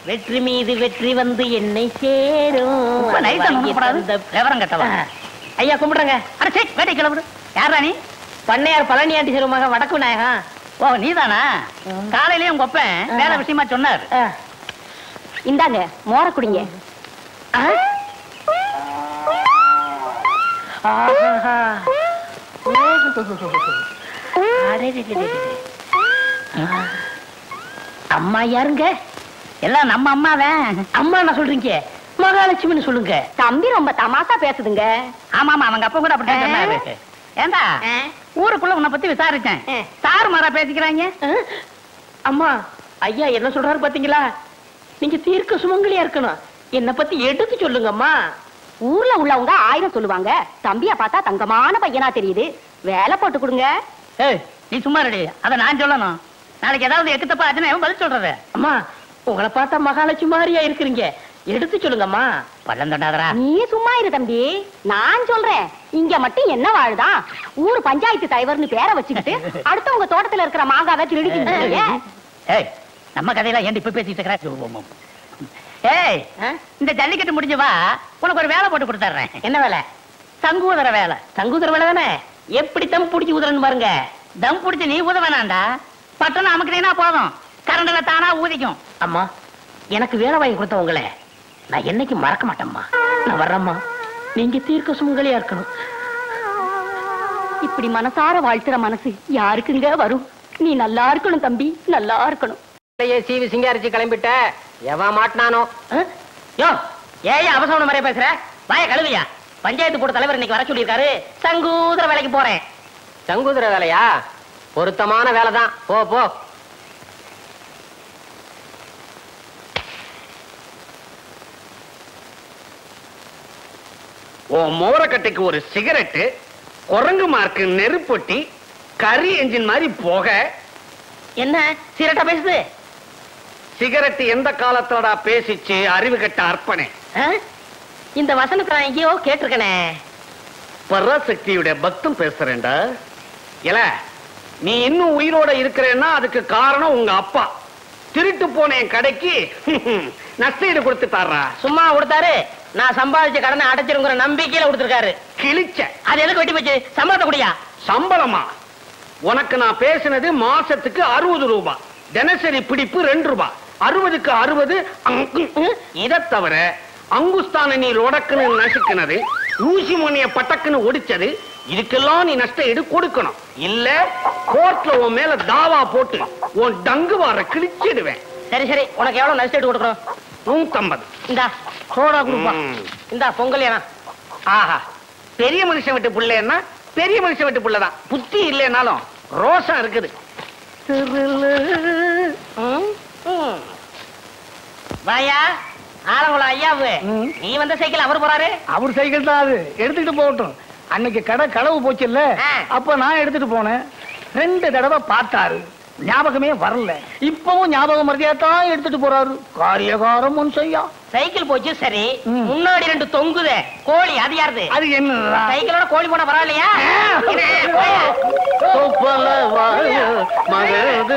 வெற்றி மீது வெற்றி வந்து என்னை சேரும் ரொம்ப நைஸா வாங்கி நோக்கப்படாது தந்த- விவரம் கட்டவா ஐயா கும்பிடுறேங்க அட சே வேட்டை கிளம்புடு யாரா நீ பண்ணையார் பழனி ஆண்டி செல்வமாக வடக்கு விநாயகம் ஓ நீதானா காலையிலயே உங்க ஒப்பன் வேலை விஷயமா சொன்னார் இந்தாங்க மோர குடிங்க ஆஹா. அடேடேடேடே. அம்மா யாருங்க எல்லாம் நம்ம அம்மாதான் அம்மா என்ன சொல்றீங்க மகாலட்சுமின்னு சொல்லுங்க தம்பி ரொம்ப தமாசா பேசுதுங்க ஆமா ஆமா அவங்க அப்பா கூட அப்படித்தான் சொன்னாரு ஏண்டா ஊருக்குள்ள உன்னை பத்தி விசாரிச்சேன் ஆ. சாரு மாறா பேசிக்கிறாங்க அஹ், அம்மா ஐயா என்ன சொல்றாரு பாத்தீங்களா நீங்க தீர்க்க சுமங்கலியா இருக்கணும் என்ன பத்தி எடுத்து சொல்லுங்கம்மா ஊர்ல உள்ளவங்க ஆயிரம் சொல்லுவாங்க தம்பிய பார்த்தா தங்கமான பையனா தெரியுது வேலை போட்டு கொடுங்க ஏய் நீ சும்மா ரெடி அத நான் சொல்லணும் நாளைக்கு ஏதாவது எக்கு தப்பா ஆச்சுன்னா எவன் பதில் சொல்றது அம்மா உங்களை பார்த்தா மகாலட்சுமி மாதிரியா இருக்கிறீங்க எடுத்து சொல்லுங்கம்மா பள்ளம் தொண்டாதரா நீ சும்மா இரு தம்பி நான் சொல்றேன் இங்க மட்டும் என்ன வாழுதான் ஊர் பஞ்சாயத்து தலைவர்னு பேரை வச்சுக்கிட்டு அடுத்தவங்க தோட்டத்துல இருக்கிற மாங்காவை திருடிக்கிட்டு ஏய் நம்ம கதையெல்லாம் ஏன் இப்ப பேசிட்டு இருக்கிற ஏய் அஹ், இந்த ஜல்லிக்கட்டு முடிஞ்சு வா உனக்கு ஒரு வேலை போட்டு கொடுத்துட்றேன் என்ன வேலை சங்கூதர வேலை தங்குதர வேலை தானே எப்படி தம் பிடிச்சி ஊதுறன்னு பாருங்க தம் பிடிச்சு நீ ஊத வேணாண்டா பட்டணம் அமுக்குனீங்கன்னா போதும் கரண்டில் தானா ஊதிக்கும் அம்மா எனக்கு வேலை வாங்கி கொடுத்தவங்கள நான் என்னைக்கு மறக்க மாட்டேம்மா நான் வர்றேம்மா நீங்க தீர்க்க சுமங்கலியா இருக்கணும் இப்படி மனசார வாழ்த்துற மனசு யாருக்குங்க வரும் நீ நல்லா இருக்கணும் தம்பி நல்லா இருக்கணும் சீவி சிங்காரிச்சு கிளம்பிட்ட எவன் மாட்டினானோ அஹ், யோ ஏன் அவசரம் மாதிரியா பேசுற வாய கழுவியா பஞ்சாயத்து போர்டு தலைவர் இன்னைக்கு வர சொல்லியிருக்காரு சங்கூதர வேலைக்கு போறேன் சங்குதிர வேலையா பொருத்தமான வேலை தான் போ போ உன் மோரக்கட்டைக்கு ஒரு சிகரெட்டு குரங்கு மார்க்கு நெருப்பொட்டி கரி என்ஜின் மாதிரி போக என்ன சீரட்டா பேசுது சிகரெட் எந்த காலத்துலடா பேசிச்சு அறிவு கட்ட அர்ப்பணே அஹ், இந்த வசனத்தை நான் எங்கேயோ கேட்டிருக்கனே பராசக்தியுடைய பக்தம் பேசுறேன்டா இல்ல நீ இன்னும் உயிரோட இருக்கிறேன்னா அதுக்கு காரணம் உங்க அப்பா திருட்டு போன என் கடைக்கு நஷ்டஈடு கொடுத்துட்டாரா சும்மா கொடுத்தாரு நான் சம்பாதிச்ச கடனை அடைச்சிருங்கிற நம்பிக்கையில கொடுத்துருக்காரு கிழிச்ச அது எதுக்கு வெட்டி போச்சு சம்பளத்தை குடியா சம்பளமா உனக்கு நான் பேசினது மாசத்துக்கு அறுபது ரூபாய் தினசரி பிடிப்பு ரெண்டு ரூபாய் அறுபதுக்கு அறுபது இதை தவிர அங்குஸ்தான நீ உடக்குன்னு நசுக்குனது ஊசி மணிய பட்டக்குன்னு ஒடிச்சது இதுக்கெல்லாம் நீ நஷ்ட ஈடு கொடுக்கணும் இல்ல கோர்ட்ல உன் மேல தாவா போட்டு உன் டங்கு வார கிழிச்சிடுவேன் சரி சரி உனக்கு எவ்வளவு நஷ்டம் கொடுக்கணும் நூத்தம்பது இந்தா சோடா கொடுப்பா ம். இந்தா பொங்கல் ஆஹா பெரிய மனுஷன் விட்டு புள்ளன்னா பெரிய மனுஷன் விட்டு புள்ளதான் புத்தி இல்லைனாலும் ரோஷம் இருக்குது வாயா ஆலங்குளம் ஐயாவு நீ வந்த சைக்கிள் அவர் போறாரு அவர் சைக்கிள் தான் அது எடுத்துக்கிட்டு போகட்டும் அன்னைக்கு கடை களவு போச்சு இல்ல ஆ. அப்ப நான் எடுத்துட்டு போனேன் ரெண்டு தடவை பார்த்தாரு ஞாபகமே வரல இப்பவும் ஞாபகம் மறதியா தான் எடுத்துட்டு போறாரு காரியகாரம் முன் செய்யா சைக்கிள் போச்சு சரி ம். முன்னாடி ரெண்டு தொங்குதே கோழி அது யாருது அது என்ன சைக்கிளோட கோழி போனா பரவாயில்லையா என்ன, போயா. மகது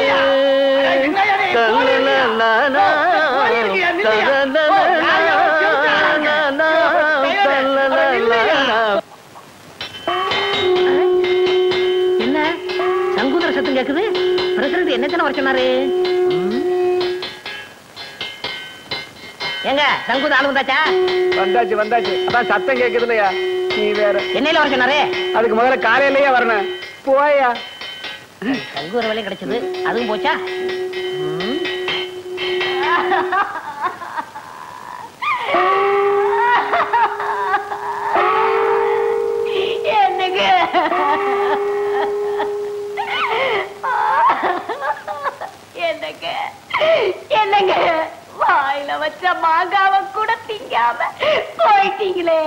என்ன சங்குதர சத்தம் கேக்குது பிரசிடண்ட் என்ன வர சொன்னாரு ம். ஏங்க சங்குத ஆளு வந்தாச்சா வந்தாச்சு வந்தாச்சு அதான் சத்தம் கேக்குது இல்லையா நீ வேற என்னையில வர சொன்னாரு அதுக்கு முதல்ல காலையிலேயே வரணும் போயா சங்குதர வேலையும் கிடைச்சது அதுவும் போச்சா ம். என்னங்க என்னங்க என்னங்க வாயில வச்ச மாங்காவ கூட திங்காம போயிட்டீங்களே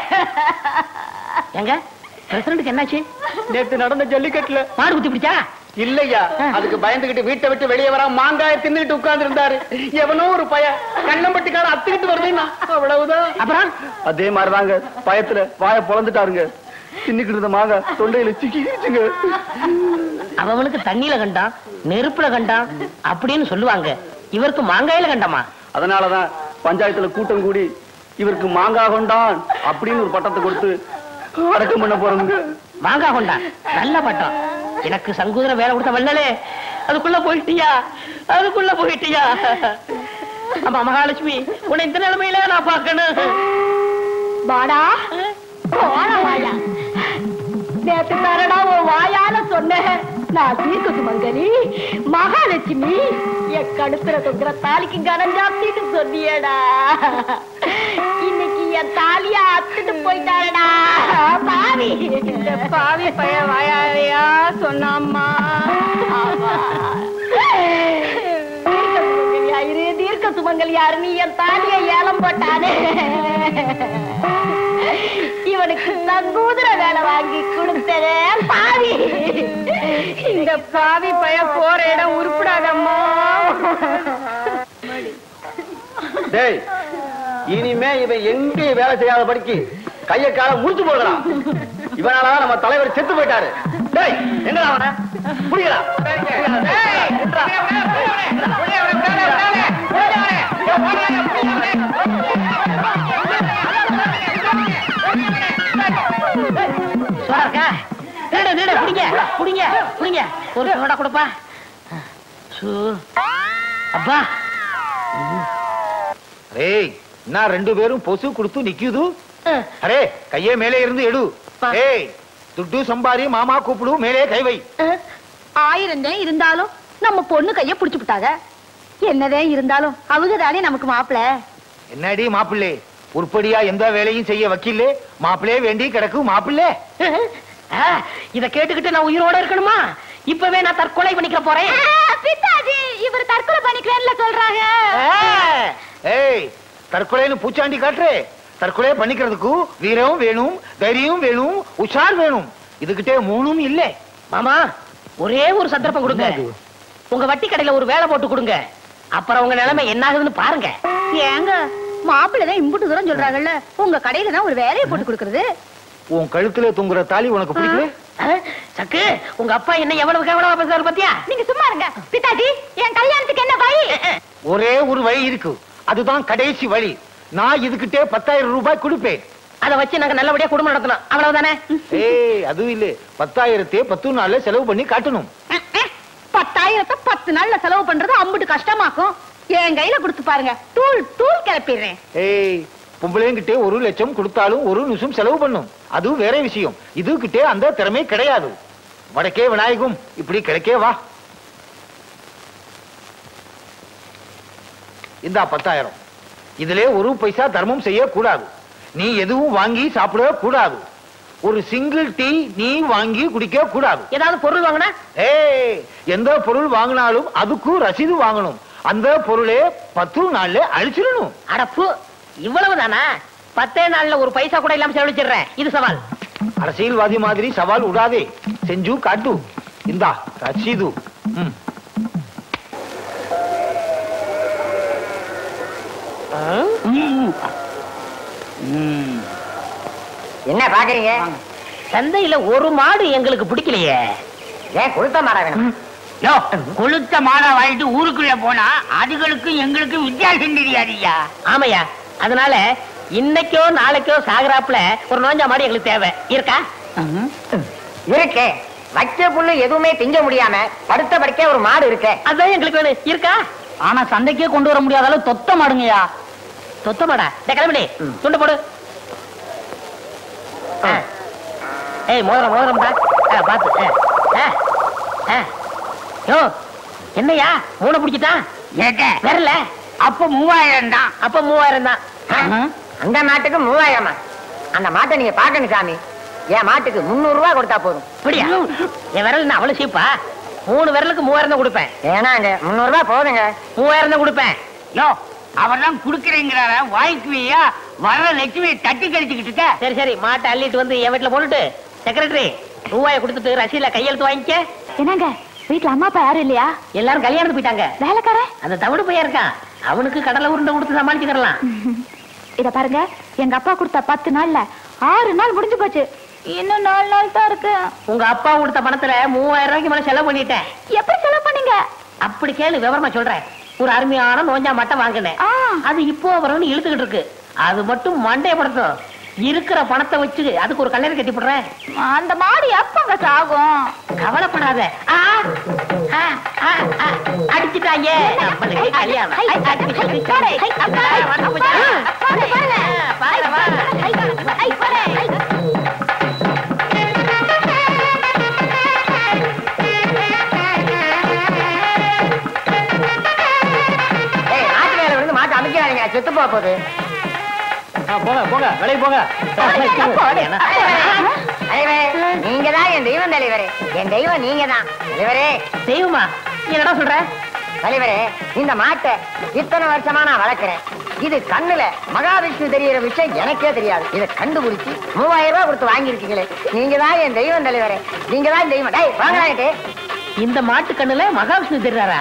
ஏங்க பிரசிடண்ட்டுக்கு என்னாச்சு நேத்து நடந்த ஜல்லிக்கட்டுல மாடு குத்தி பிடிச்சா இல்லையா அதுக்கு பயந்துகிட்டு வீட்டை விட்டு வெளியே வர மாங்காய தின்னுட்டு உட்கார்ந்து இருந்தாரு எவனோ ஒரு பய கண்ணம்பட்டிக்கார அத்துக்கிட்டு வருதுன்னா அவ்வளவுதான் அப்புறம் அதே மாதிரிதாங்க பயத்துல வாய பொழந்துட்டாருங்க தின்னுக்கிட்டு இருந்த மாங்காய் தொண்டையில சிக்கிச்சுங்க அவனுக்கு தண்ணியில கண்டான் நெருப்புல கண்டான் அப்படின்னு சொல்லுவாங்க இவருக்கு மாங்காயில கண்டமா அதனாலதான் பஞ்சாயத்துல கூட்டம் கூடி இவருக்கு மாங்காய் கொண்டான் அப்படின்னு ஒரு பட்டத்தை கொடுத்து அடக்கம் பண்ண போறோங்க மாங்காய் கொண்டா நல்ல பட்டம் எனக்கு சங்கூதர வேலை கொடுத்த வல்லலே அதுக்குள்ள போயிட்டியா அதுக்குள்ள போயிட்டியா அம்மா மகாலட்சுமி உன்னை இந்த நிலைமையில நான் பார்க்கணும் வாடா போடா வாயா நேத்து தரடா உன் வாயால சொன்னேன் நான் தீர்க்க சுமங்கலி மகாலட்சுமி என் கடுப்புற தொங்குற தாலிக்கு கனம் ஜாப்திட்டு சொன்னியடா இன்னைக்கு என் தாலிய அத்துட்டு போயிட்டாரடா பாவி இந்த பாவி பைய வாயாலையா சொன்னாம்மா ஆமா. தீர்க்க சுமங்கலியா இரு தீர்க்க சுமங்கலியாரு நீ என் தாலிய ஏலம் போட்டானே இவனுக்கு நங்கூதுர வேலை வாங்கி கொடுத்ததே பாவி இந்த பாவி பைய போற இடம் உருப்படாதம்மா டேய் இனிமே இவன் எங்கேயும் வேலை செய்யாத படிக்கு கைய கால முடிச்சு போடுறான் இவனாலதான் நம்ம தலைவர் செத்து போயிட்டாரு டேய் எங்கடா அவன புரியலா சோடா இருக்கா நீடு நீடு புடிங்க புடிங்க புடிங்க ஒரு சோடா கொடுப்பா சூ. அப்பா ஏய் என்ன ரெண்டு பேரும் பொசு கொடுத்து நிக்குது அரே கையே மேலே இருந்து எடு ஏய் துட்டு சம்பாரி மாமா கூப்பிடு மேலே கை வை ஆயிரம் தான் இருந்தாலும் நம்ம பொண்ணு கைய புடிச்சு விட்டாங்க என்னதான் இருந்தாலும் அவங்க தானே நமக்கு மாப்பிள என்னடி மாப்பிள்ளை உருப்படியா எந்த வேலையும் செய்ய வக்கீல்லே மாப்பிள்ளே வேண்டி கிடக்கு மாப்பிள்ளை ஆ, இத கேட்டுக்கிட்டு நான் உயிரோட இருக்கணுமா இப்பவே நான் தற்கொலை பண்ணிக்க போறேன் பித்தாஜி இவர் தற்கொலை பண்ணிக்கிறேன்ல சொல்றாங்க ஏய் தற்கொலைன்னு பூச்சாண்டி காட்டுறே தற்கொலை பண்ணிக்கிறதுக்கு வீரம் வேணும் தைரியம் வேணும் உஷார் வேணும் இதுகிட்டே மூணும் இல்லை மாமா ஒரே ஒரு சந்தர்ப்பம் கொடுங்க உங்க வட்டி கடையில ஒரு வேலை போட்டு கொடுங்க அப்புறம் உங்க நிலைமை என்ன ஆகுதுன்னு பாருங்க ஏங்க மாப்பிள்ளை தான் இம்புட்டு தூரம் சொல்றாங்கல்ல உங்க கடையில தான் ஒரு வேலையை போட்டு கொடுக்கறது உன் கழுத்துல தொங்குற தாலி உனக்கு பிடிக்கல ஆ, சக்கு உங்க அப்பா என்ன எவ்வளவு கேவலமா பேசுறாரு பாத்தியா நீங்க சும்மா இருங்க பித்தாஜி என் கல்யாணத்துக்கு என்ன வழி ஒரே ஒரு வழி இருக்கு அதுதான் கடைசி வழி நான் இதுகிட்டே பத்தாயிரம் ரூபாய் கொடுப்பேன் அத வச்சு நாங்க நல்லபடியா குடும்பம் நடத்தணும் அவ்வளவுதானே ஏய் அது இல்ல பத்தாயிரத்தையே பத்து நாள்ல செலவு பண்ணி காட்டணும் பத்தாயிரத்தை பத்து நாள்ல செலவு பண்றது அம்புட்டு கஷ்டமாக்கும் என் கையில கொடுத்து பாருங்க தூள் தூள் கிளப்பிடுறேன் ஏய் பொம்பளைங்கிட்டே ஒரு லட்சம் கொடுத்தாலும் ஒரு நிமிஷம் செலவு பண்ணும் அது வேற விஷயம் இதுகிட்டே அந்த திறமை கிடையாது வடக்கே விநாயகம் இப்படி கிடைக்கே வா இந்தா பத்தாயிரம் இதிலே ஒரு பைசா தர்மம் செய்யக்கூடாது நீ எதுவும் வாங்கி சாப்பிட கூடாது ஒரு சிங்கிள் டீ நீ வாங்கி குடிக்க கூடாது ஏதாவது பொருள் வாங்கினா ஏய் எந்த பொருள் வாங்கினாலும் அதுக்கும் ரசீது வாங்கணும் அந்த பொருளே பத்து நாள்ல அழிச்சிடணும் அடப்பு இவ்வளவுதானா பத்தே நாள்ல ஒரு பைசா கூட இல்லாம செலவழிச்சிடுறேன் இது சவால் அரசியல்வாதி மாதிரி சவால் விடாதே செஞ்சு காட்டு இந்தா ரசீது ம். என்ன பாக்குறீங்க சந்தையில ஒரு மாடு எங்களுக்கு பிடிக்கலையே ஏன் கொளுத்த மாடா வேணும் யோ கொளுத்த மாடா வாங்கிட்டு ஊருக்குள்ள போனா அதுகளுக்கு எங்களுக்கு வித்தியாசம் தெரியாதுயா ஆமையா அதனால இன்னைக்கோ நாளைக்கோ சாகுறாப்புல ஒரு நோஞ்சா மாடு எங்களுக்கு தேவை இருக்கா இருக்கே வச்ச புல்லு எதுவுமே திங்க முடியாம படுத்த படுக்க ஒரு மாடு இருக்கே அதான் எங்களுக்கு வேணும் இருக்கா ஆனா சந்தைக்கே கொண்டு வர முடியாத அளவு தொத்த மாடுங்கய்யா தொத்த மாடா இந்த கிளம்பி துண்டு போடு ஆ. ஏய் மோதிரம் மோதிரம்டா ஆ, பாத்து ஆ. ஆ. ஆ. யோ என்னையா மூணை பிடிச்சிட்டான் ஏக்க வரல அப்ப மூவாயிரம் தான் அப்ப மூவாயிரம் தான் அந்த மாட்டுக்கு மூவாயிரமா அந்த மாட்டை நீங்க பாக்கணும் சாமி என் மாட்டுக்கு முன்னூறு ரூபாய் கொடுத்தா போதும் அப்படியா என் விரல் நான் அவ்வளவு சீப்பா மூணு விரலுக்கு மூவாயிரம் தான் கொடுப்பேன் ஏன்னாங்க முன்னூறு ரூபாய் போதுங்க மூவாயிரம் தான் கொடுப்பேன் யோ அவர் தான் குடுக்கறேங்கிறார வாய்க்குவியா வர்ற லட்சுமியை தட்டி கழிச்சுக்கிட்டு இருக்க சரி சரி மாட்டை அள்ளிட்டு வந்து என் வீட்டுல போட்டுட்டு செக்ரட்டரி ரூபாயை கொடுத்துட்டு ரசீல கையெழுத்து வாங்கிக்க என்னங்க வீட்டுல அம்மா அப்பா யாரும் இல்லையா எல்லாரும் கல்யாணத்துக்கு போயிட்டாங்க வேலைக்காரன் அந்த தவிடு பையன் இருக்கான் அவனுக்கு கடலை உருண்டை கொடுத்து சமாளிச்சுக்கலாம் இத பாருங்க எங்க அப்பா கொடுத்த பத்து நாள்ல ஆறு நாள் முடிஞ்சு போச்சு இன்னும் நாலு நாள் தான் இருக்கு உங்க அப்பா கொடுத்த பணத்துல மூவாயிரம் ரூபாய்க்கு மேல செலவு பண்ணிட்டேன் எப்படி செலவு பண்ணீங்க அப்படி கேளு விவரமா சொல்றேன் ஒரு அருமையான நோஞ்சா மட்டை வாங்கினேன் ஆ. அது இப்போ வரணும்னு இழுத்துக்கிட்டு இருக்கு அது மட்டும் மண்டைய படுத்தும் இருக்கிற பணத்தை வச்சு அதுக்கு ஒரு கல்யாணம் கட்டி போடுறேன் அந்த மாடு எப்பங்க சாகும் கவலைப்படாத ஆ, ஆ, ஆ, ஆ, அடிச்சுட்டாங்க நம்மளுக்கு கல்யாணம் ஐ, ஐ, அடிச்சு, அடிச்சு, போடே, ஐ, அடிச்சு. அப்பா, ஆ, வந்து போச்சா? அப்பா, போடே, போடே. ஆ, பாரு, வா. ஐ, ஐ, போடே, ஐ. ஏய் மாட்டு வேலை விழுந்து மாட்டு அமைக்கிறாங்க செத்து போக போகுது போங்க போங்க வெளியே போங்க தலைவரே நீங்க தான் என் தெய்வம் தலைவரே என் தெய்வம் நீங்க தான் தலைவரே தெய்வமா நீ என்னடா சொல்ற தலைவரே இந்த மாட்டை இத்தனை வருஷமா நான் வளர்க்கிறேன் இது கண்ணுல மகாவிஷ்ணு தெரியற விஷயம் எனக்கே தெரியாது இதை கண்டுபிடிச்சு மூவாயிரம் ரூபாய் கொடுத்து வாங்கியிருக்கீங்களே நீங்க தான் என் தெய்வம் தலைவரே நீங்க தான் என் தெய்வம் டேய் வாங்கலான்ட்டு இந்த மாட்டு கண்ணுல மகாவிஷ்ணு தெரியாரா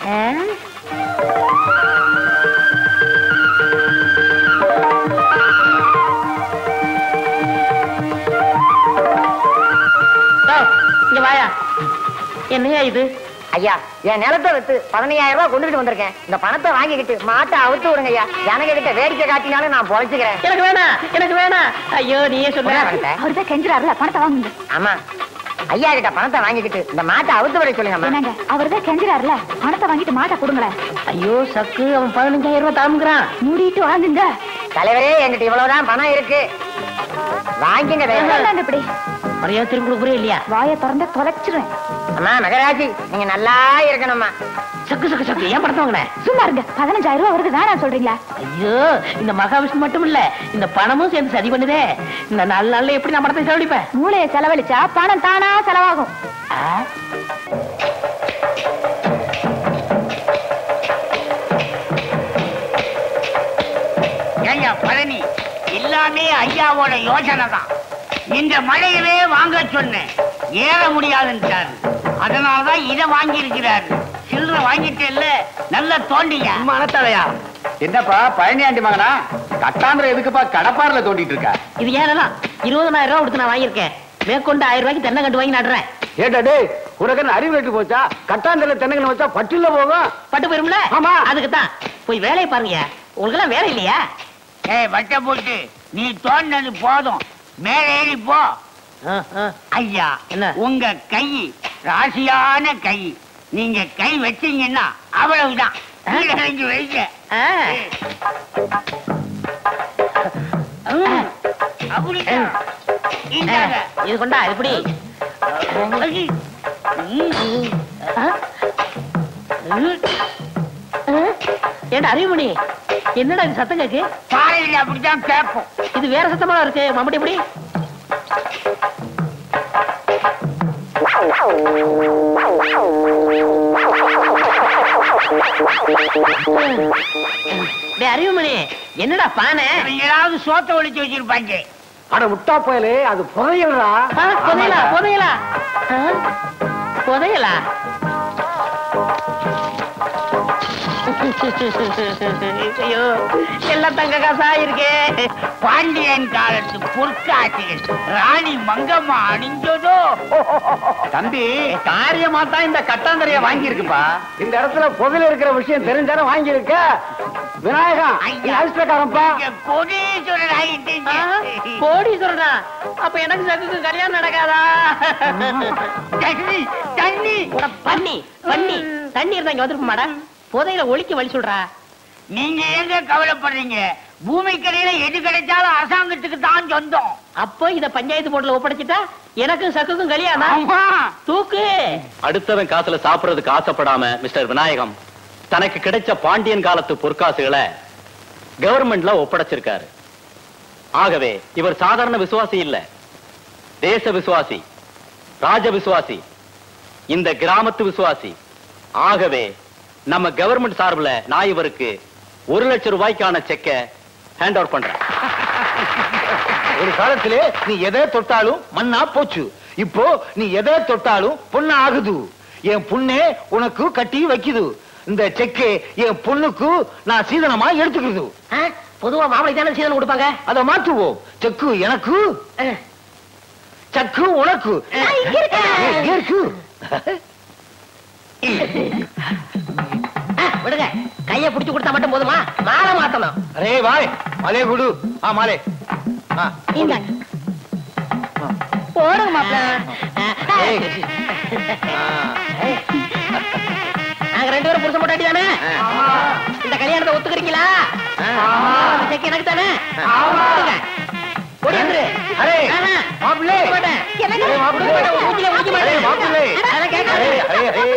இங்க வாயா என்னையா இது ஐயா என் நிலத்தை வித்து பதினையாயிரம் ரூபாய் கொண்டுகிட்டு வந்திருக்கேன் இந்த பணத்தை வாங்கிக்கிட்டு மாட்டை அவுத்து விடுங்க ஐயா ஜனங்க கிட்ட வேடிக்கை காட்டினாலும் நான் பொழைச்சுக்கிறேன் எனக்கு வேணாம் எனக்கு வேணாம் ஐயோ நீயே சொல்ற என்ன பணத்தை? அவர்தான் கெஞ்சுறாருல பணத்தை வாங்குங்க ஆமா ஐயா கிட்ட பணத்தை வாங்கிக்கிட்டு இந்த மாட்டை அவுத்து விட சொல்லுங்கம்மா என்னங்க அவர்தான் கெஞ்சுறாருல பணத்தை வாங்கிட்டு மாட்டை கொடுங்களேன் ஐயோ சக்கு அவன் பதினஞ்சாயிரம் ரூபாய் தாமுங்கிறான் மூடிட்டு வாங்குங்க தலைவரே என்கிட்ட இவ்வளவுதான் பணம் இருக்கு வாங்கிங்க தயவு செய்து. இந்தாங்க இப்படி மரியாதை திரும்பி கொடுக்குறே இல்லையா வாயை திறந்து தொலைச்சிருவேன் அம்மா மகராஜி நீங்க நல்லா இருக்கணும்மா சக்கு சக்கு சக்கு ஏன் படத்தை வாங்கின சும்மா இருங்க பதினஞ்சாயிரம் ரூபாய் வருது வேணாம் சொல்றீங்களா ஐயோ இந்த மகாவிஷ்ணு மட்டும் இல்ல இந்த பணமும் சேர்ந்து சரி பண்ணுதே இந்த நாலு நாள்ல எப்படி நான் படத்தை செலவழிப்பேன் மூளையை செலவழிச்சா பணம் தானா செலவாகும் ஆ? ஐயா பழனி எல்லாமே ஐயாவோட யோசனை தான் இந்த மழையவே வாங்க சொன்னேன் ஏற முடியாதுன்ட்டாரு அதனாலதான் இதை வாங்கி இருக்கிறாரு சில்லற வாங்கிட்டு இல்ல நல்லா தோண்டிங்க மனத்தலையா என்னப்பா பழனியாண்டி மகனா கட்டாந்திர எதுக்குப்பா கடப்பாரில தோண்டிட்டு இருக்க இது ஏனெல்லாம் இருபதனாயிரம் ரூபாய் கொடுத்து நான் வாங்கியிருக்கேன் மேற்கொண்டு ஆயிரம் ரூபாய்க்கு தென்னை கண்டு வாங்கி நடுறேன் ஏட்டா டேய் உனக்கு அறிவு ரேட்டு போச்சா கட்டாந்திர தென்னங்கன்னு வச்சா பட்டுல போகும் பட்டு போயிரும்ல ஆமா. அதுக்கு தான் போய் வேலையை பாருங்க உங்களுக்கு எல்லாம் வேலை இல்லையா ஏய் வட்ட போட்டு நீ தோண்டது போதும் மேல ஏறி போ ஆ, ஆ. ஐயா என்ன? உங்க கை ராசியான கை நீங்க கை வச்சீங்கன்னா அவ்வளவுதான் கீழே இறங்கி வைங்க ஆ. ம். அப்படிதான் ஆ, இந்தாங்க. இது கொண்டா எப்படி ஐ. ம். ஏண்டா அறிவுமணி என்னடா இது சத்தம் கேக்கு பாறையில் அப்படித்தான் கேட்போம் இது வேற சத்தமா இருக்கு மம்பட்டி எப்படி டேய் அறிவுமணி என்னடா பானை ஏதாவது சோத்த ஒழிச்சு வச்சிருப்பாங்க அட முட்டா போயலே அது புதையல்டா ஆ, புதையலா புதையலா ஆ, புதையலா ஐயோ எல்லாம் தங்க காசா இருக்கே பாண்டியன் காலத்து பொற்காட்சிகள் ராணி மங்கம்மா அணிஞ்சதோ தம்பி காரியமா தான் இந்த கட்டாந்தரைய வாங்கி இருக்குப்பா இந்த இடத்துல புதையல் இருக்கிற விஷயம் தெரிஞ்சாலும் வாங்கி இருக்க விநாயகா ஐயா. அதிர்ஷ்டக்காரன்ப்பா இங்க கோடீஸ்வரர் ஆகிட்டீங்க ஆ, கோடி சொல்றா அப்ப எனக்கு சகுக்கு கல்யாணம் நடக்காதா தண்ணி தண்ணி உட பண்ணி பண்ணி தண்ணி இருந்தா இங்க வந்துருப்ப புதையில ஒழிக்க வழி சொல்றா நீங்க ஏங்க கவலைப்படுறீங்க பூமி கடையில எது கிடைச்சாலும் அரசாங்கத்துக்கு தான் சொந்தம் அப்போ இத பஞ்சாயத்து போர்டுல ஒப்படைச்சிட்டா எனக்கும் சக்குக்கும் கல்யாணம் ஆமா தூக்கு அடுத்தவன் காசுல சாப்பிடுறதுக்கு ஆசைப்படாம மிஸ்டர் விநாயகம் தனக்கு கிடைச்ச பாண்டியன் காலத்து பொற்காசுகளை கவர்மெண்ட்ல ஒப்படைச்சிருக்காரு ஆகவே இவர் சாதாரண விசுவாசி இல்ல தேச விசுவாசி ராஜ விசுவாசி இந்த கிராமத்து விசுவாசி ஆகவே நம்ம கவர்மெண்ட் சார்பில் நான் இவருக்கு ஒரு லட்சம் ரூபாய்க்கான செக்க ஹேண்ட் அவுட் பண்றேன் ஒரு காலத்திலே நீ எதை தொட்டாலும் மண்ணா போச்சு இப்போ நீ எதை தொட்டாலும் பொண்ணா ஆகுது என் புண்ணே உனக்கு கட்டி வைக்குது இந்த செக்கு என் பொண்ணுக்கு நான் சீதனமா எடுத்துக்குது ஆ, பொதுவா மாமலை தானே சீதனம் கொடுப்பாங்க அதை மாற்றுவோம் செக்கு எனக்கு சக்கு உனக்கு இங்க இருக்கு விடுங்க கைய புடிச்சு கொடுத்தா மட்டும் போதுமா மாலை மாத்தணும் அரே வாய் மாலே குடு ஆ மாலே ஆ இந்தாங்க போடுங்க மாப்பிள்ள ஏய். ஆ. நாங்க ரெண்டு பேரும் புருஷன் போட்டாட்டி தானே இந்த கல்யாணத்தை ஒத்துக்கிறீங்களா அந்த செக் எனக்கு தானே கொடுங்க. கொடியாந்துரு. அரே ஆஹா. மாப்பிள்ளை கொடுக்க மாட்டேன். என்னங்க? அரே மாப்பிள்ளை கொடுக்க மாட்டேன். உன் மூஞ்சில முழிக்க அரே மாட்டேன். மாப்பிள்ளை அதெல்லாம் கேட்காது. Array array array